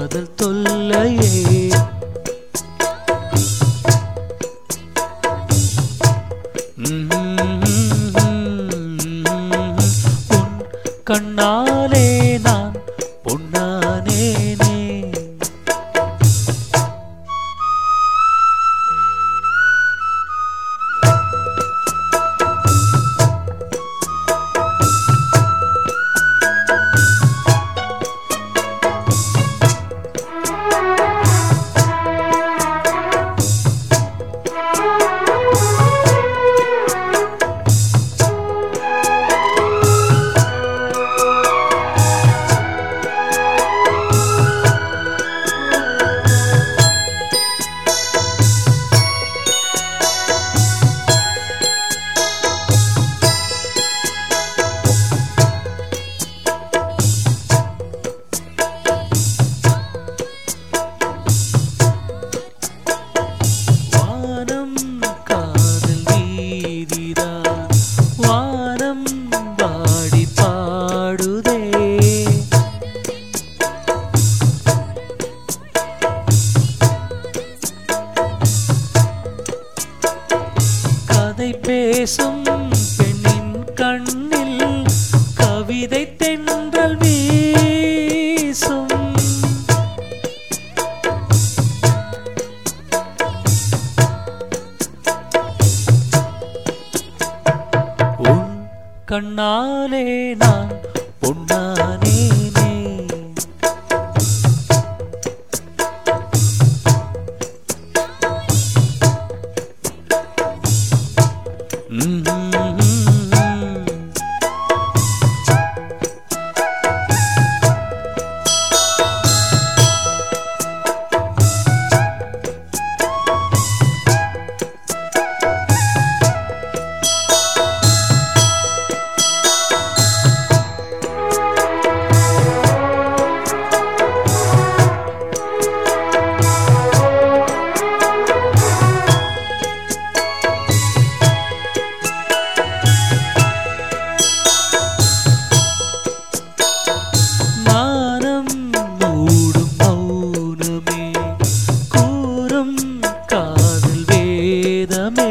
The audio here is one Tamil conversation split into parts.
காதல் தொல்லையே உன் கண்ணாலே நான் பொன்னானேனே வானம் காதல் வீதிதான் வானம் பாடி பாடுதே கதை பேசும் பெண்ணின் கண்ணில் கவிதை தென்றல் வீசும் உன் கண்ணாலே நான் பொன்னானேனே ம்ம். மானம் மூடும் மௌனமே கூறும் காதல் வேதமே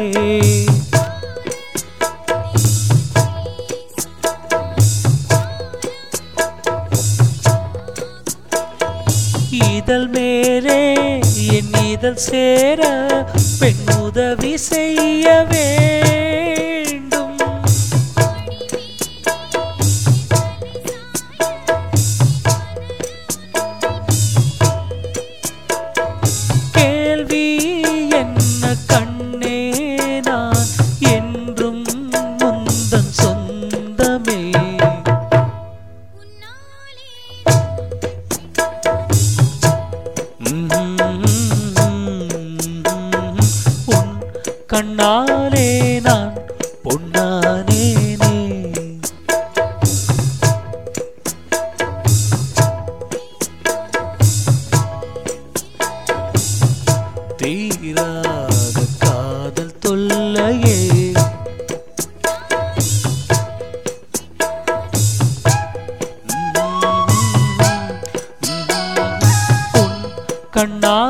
இதழ் மேலே என் இதழ் சேர பெண் உதவி செய்ய வேண்டும் கேள்வி என்ன கண்ணே நான் என்றும் முந்தன் சொந்தமே உன் கண்ணாலே நான் பொன்னானேனே தீராத காதல் தொல்லையே உன் கண்ணா